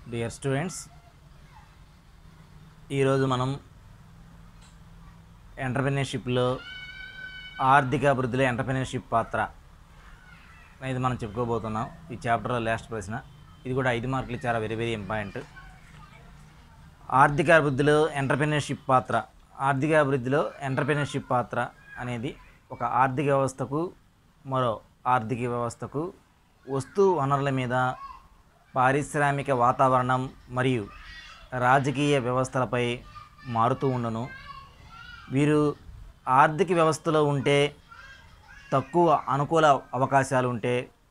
dear students ఈరోజు మనం ఎంటర్ప్రినర్షిప్లో ఆర్థిక అభివృద్ధిలో ఎంటర్ప్రినర్షిప్ పాత్ర అనేది మనం చెప్పుకోబోతున్నాం ఈ చాప్టర్లో లాస్ట్ ప్రశ్న ఇది కూడా ఐదు మార్కులు చాలా వెరీ వెరీ ఇంపార్టెంట్ ఆర్థిక అభివృద్ధిలో ఎంటర్ప్రినర్షిప్ పాత్ర ఆర్థిక అభివృద్ధిలో ఎంటర్ప్రినర్షిప్ పాత్ర అనేది ఒక ఆర్థిక వ్యవస్థకు మరో ఆర్థిక వ్యవస్థకు వస్తు వనరుల మీద పారిశ్రామిక వాతావరణం మరియు రాజకీయ వ్యవస్థలపై మారుతూ ఉండను వీరు ఆర్థిక వ్యవస్థలో ఉంటే తక్కువ అనుకూల అవకాశాలు ఉంటే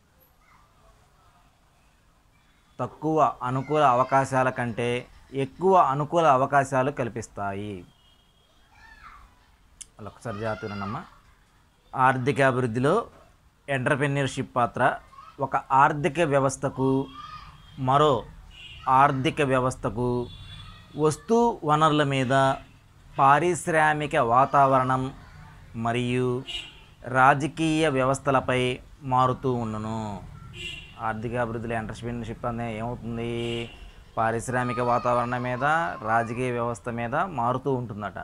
తక్కువ అనుకూల అవకాశాల కంటే ఎక్కువ అనుకూల అవకాశాలు కల్పిస్తాయి అలా ఒకసారి జాగ్రత్తనమ్మా ఆర్థిక అభివృద్ధిలో ఎంటర్ప్రెన్యూర్షిప్ పాత్ర ఒక ఆర్థిక వ్యవస్థకు మరో ఆర్థిక వ్యవస్థకు వస్తు వనరుల మీద పారిశ్రామిక వాతావరణం మరియు రాజకీయ వ్యవస్థలపై మారుతూ ఉండును ఆర్థిక అభివృద్ధిలో ఎంటర్ప్రెన్యూర్షిప్ అనేది ఏమవుతుంది పారిశ్రామిక వాతావరణం మీద రాజకీయ వ్యవస్థ మీద మారుతూ ఉంటుందట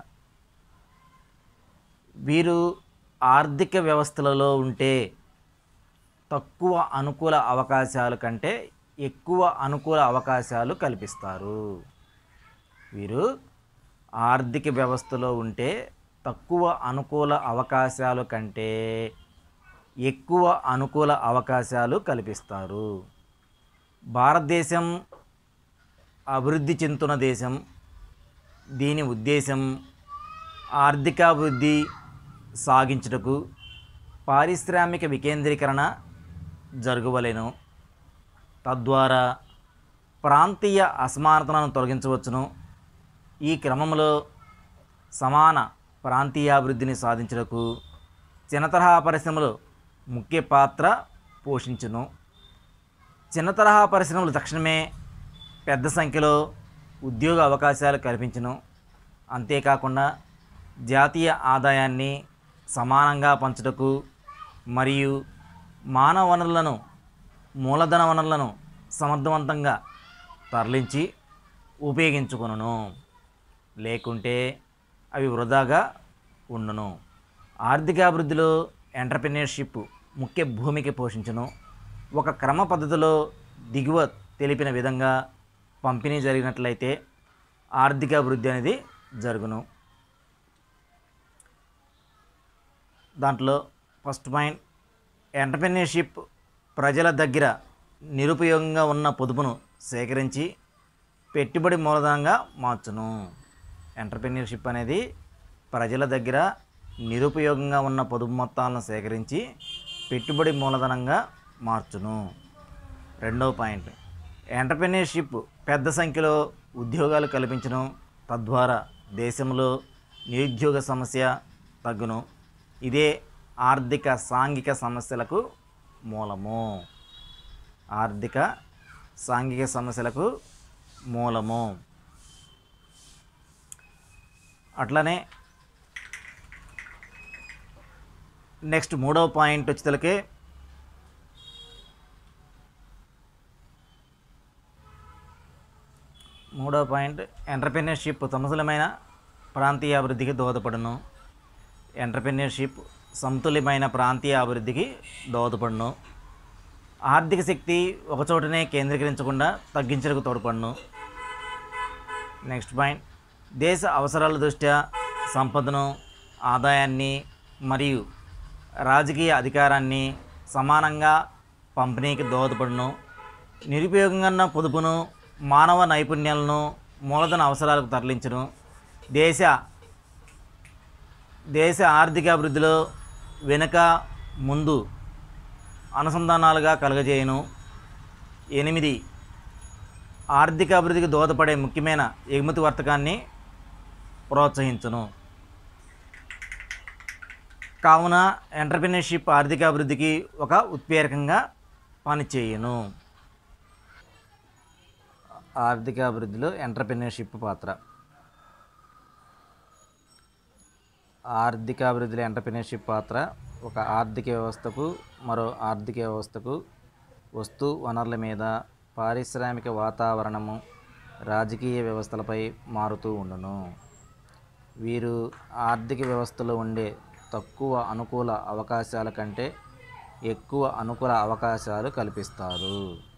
వీరు ఆర్థిక వ్యవస్థలలో ఉంటే తక్కువ అనుకూల అవకాశాల కంటే ఎక్కువ అనుకూల అవకాశాలు కల్పిస్తారు వీరు ఆర్థిక వ్యవస్థలో ఉంటే తక్కువ అనుకూల అవకాశాల కంటే ఎక్కువ అనుకూల అవకాశాలు కల్పిస్తారు భారతదేశం అభివృద్ధి చెందుతున్న దేశం దీని ఉద్దేశం ఆర్థికాభివృద్ధి సాగించుటకు పారిశ్రామిక వికేంద్రీకరణ జరగవలెను తద్వారా ప్రాంతీయ అసమానతలను తొలగించవచ్చును ఈ క్రమంలో సమాన ప్రాంతీయాభివృద్ధిని సాధించుటకు చిన్న తరహా పరిశ్రమలు ముఖ్య పాత్ర పోషించును చిన్న తరహా పరిశ్రమలు తక్షణమే పెద్ద సంఖ్యలో ఉద్యోగ అవకాశాలు కల్పించును అంతేకాకుండా జాతీయ ఆదాయాన్ని సమానంగా పంచుటకు మరియు మానవ వనరులను మూలధన వనరులను సమర్థవంతంగా తరలించి ఉపయోగించుకొనును లేకుంటే అవి వృధాగా ఉండును ఆర్థిక అభివృద్ధిలో ఎంటర్ప్రినర్షిప్ ముఖ్య భూమిక పోషించును ఒక క్రమ పద్ధతిలో దిగువ తెలిపిన విధంగా పంపిణీ జరిగినట్లయితే ఆర్థిక అభివృద్ధి అనేది జరుగును దాంట్లో ఫస్ట్ పాయింట్ ఎంటర్ప్రినర్షిప్ ప్రజల దగ్గర నిరుపయోగంగా ఉన్న పొదుపును సేకరించి పెట్టుబడి మూలధనంగా మార్చును ఎంటర్ప్రినర్షిప్ అనేది ప్రజల దగ్గర నిరుపయోగంగా ఉన్న పొదుపు మొత్తాలను సేకరించి పెట్టుబడి మూలధనంగా మార్చును రెండవ పాయింట్ ఎంటర్ప్రినర్షిప్ పెద్ద సంఖ్యలో ఉద్యోగాలు కల్పించను తద్వారా దేశంలో నిరుద్యోగ సమస్య తగ్గును ఇదే ఆర్థిక సాంఘిక సమస్యలకు మూలము ఆర్థిక సాంఘిక సమస్యలకు మూలము అట్లనే నెక్స్ట్ మూడవ పాయింట్ వచ్చేతలకే మూడవ పాయింట్ ఎంటర్ప్రినర్షిప్ సమతుల్యమైన ప్రాంతీయ అభివృద్ధికి దోహదపడును ఎంటర్ప్రినర్షిప్ సమతుల్యమైన ప్రాంతీయ అభివృద్ధికి దోహదపడును ఆర్థిక శక్తి ఒకచోటనే కేంద్రీకరించకుండా తగ్గించడానికి తోడ్పడును నెక్స్ట్ పాయింట్ దేశ అవసరాల దృష్ట్యా సంపదను ఆదాయాన్ని మరియు రాజకీయ అధికారాన్ని సమానంగా పంపిణీకి దోహదపడును నిరుపయోగంగా ఉన్న పొదుపును మానవ నైపుణ్యాలను మూలధన అవసరాలకు తరలించును దేశ దేశ ఆర్థిక అభివృద్ధిలో వెనుక ముందు అనుసంధానాలుగా కలుగజేయును ఎనిమిది ఆర్థిక అభివృద్ధికి దోహదపడే ముఖ్యమైన ఎగుమతి వర్తకాన్ని ప్రోత్సహించును కావున ఎంటర్ప్రినర్షిప్ ఆర్థిక అభివృద్ధికి ఒక ఉత్ప్రేరకంగా పనిచేయును ఆర్థిక అభివృద్ధిలో ఎంటర్ప్రినర్షిప్ పాత్ర ఆర్థిక అభివృద్ధిలో ఎంటర్ప్రినర్షిప్ పాత్ర ఒక ఆర్థిక వ్యవస్థకు మరో ఆర్థిక వ్యవస్థకు వస్తు వనరుల మీద పారిశ్రామిక వాతావరణము రాజకీయ వ్యవస్థలపై మారుతూ ఉండును వీరు ఆర్థిక వ్యవస్థలో ఉండే తక్కువ అనుకూల అవకాశాల కంటే ఎక్కువ అనుకూల అవకాశాలు కల్పిస్తారు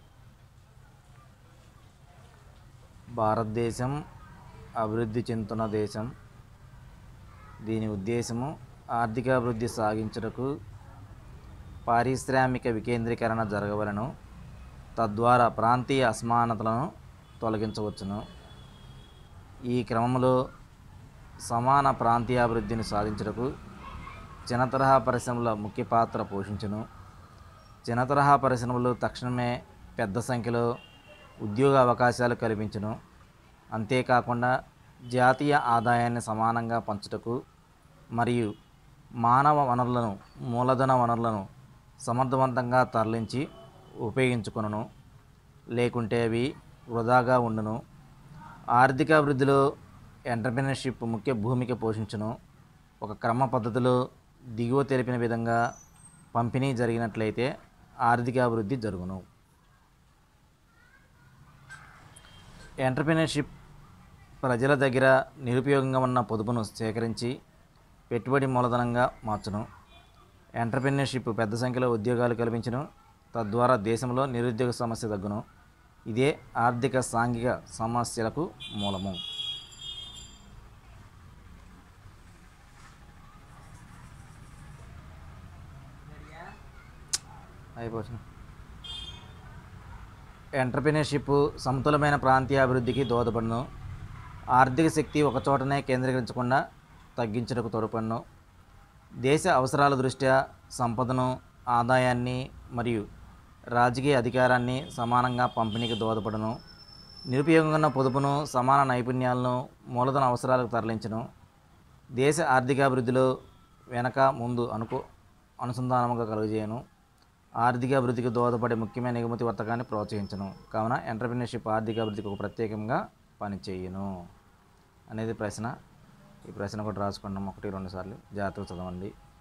భారతదేశం అభివృద్ధి చెందుతున్న దేశం దీని ఉద్దేశము ఆర్థికాభివృద్ధి సాగించుటకు పారిశ్రామిక వికేంద్రీకరణ జరగవలను తద్వారా ప్రాంతీయ అసమానతలను తొలగించవచ్చును ఈ క్రమంలో సమాన ప్రాంతీయాభివృద్ధిని సాధించుటకు చిన్న తరహా పరిశ్రమల ముఖ్య పాత్ర పోషించును చిన్న తరహా పరిశ్రమలు తక్షణమే పెద్ద సంఖ్యలో ఉద్యోగ అవకాశాలు కల్పించును అంతేకాకుండా జాతీయ ఆదాయాన్ని సమానంగా పంచుటకు మరియు మానవ వనరులను మూలధన వనరులను సమర్థవంతంగా తరలించి ఉపయోగించుకొనును లేకుంటే అవి వృధాగా ఉండును ఆర్థికాభివృద్ధిలో ఎంటర్ప్రినర్షిప్ ముఖ్య భూమిక పోషించును ఒక క్రమ పద్ధతిలో దిగువ తెలిపిన విధంగా పంపిణీ జరిగినట్లయితే ఆర్థికాభివృద్ధి జరుగును ఎంటర్ప్రినర్షిప్ ప్రజల దగ్గర నిరుపయోగంగా ఉన్న పొదుపును సేకరించి పెట్టుబడి మూలధనంగా మార్చును ఎంటర్ప్రినర్షిప్ పెద్ద సంఖ్యలో ఉద్యోగాలు కల్పించును తద్వారా దేశంలో నిరుద్యోగ సమస్య తగ్గును ఇదే ఆర్థిక సాంఘిక సమస్యలకు మూలము అయిపోతుంది ఎంటర్ప్రినర్షిప్ సమతులమైన ప్రాంతీయ అభివృద్ధికి దోహదపడును ఆర్థిక శక్తి ఒక చోటనే కేంద్రీకరించకుండా తగ్గించుటకు తోడ్పడును దేశ అవసరాల దృష్ట్యా సంపదను ఆదాయాన్ని మరియు రాజకీయ అధికారాన్ని సమానంగా పంపిణీకి దోహదపడును నిరుపయోగంగా ఉన్న పొదుపును సమాన నైపుణ్యాలను మూలధన అవసరాలకు తరలించును దేశ ఆర్థికాభివృద్ధిలో వెనక ముందు అనుకో అనుసంధానముగా కలుగజేయను ఆర్థిక అభివృద్ధికి దోహదపడే ముఖ్యమైన ఎగుమతి వర్తకాన్ని ప్రోత్సహించను కావున ఎంటర్ప్రినర్షిప్ ఆర్థిక అభివృద్ధికి ఒక ప్రత్యేకంగా పనిచేయును అనేది ప్రశ్న ఈ ప్రశ్న కూడా రాసుకున్నాం ఒకటి రెండు సార్లు జాగ్రత్తగా చదవండి